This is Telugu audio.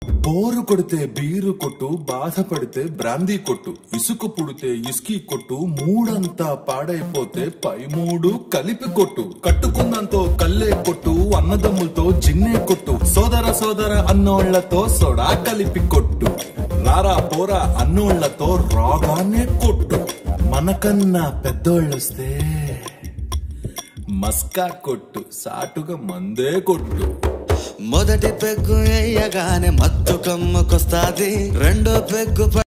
బోరు కొడితే బీరు కొట్టు బాధపడితే బ్రాందీ కొట్టు ఇసుకు పుడితే ఇస్కీ కొట్టు మూడంతా పాడైపోతే పై మూడు కలిపి కొట్టు కట్టుకున్నంతో కల్లే కొట్టు అన్నదమ్ములతో జిన్నే కొట్టు సోదర సోదర అన్నోళ్లతో సోడా కలిపి కొట్టు రారా పోరా అన్నోళ్లతో రాగానే కొట్టు మనకన్నా పెద్దోళ్ళొస్తే మస్కా కొట్టు సాటుగా మందే కొట్టు మొదటి పెగ్గు వేయగానే మత్తు కమ్ముకొస్తాది రెండో పెగ్గు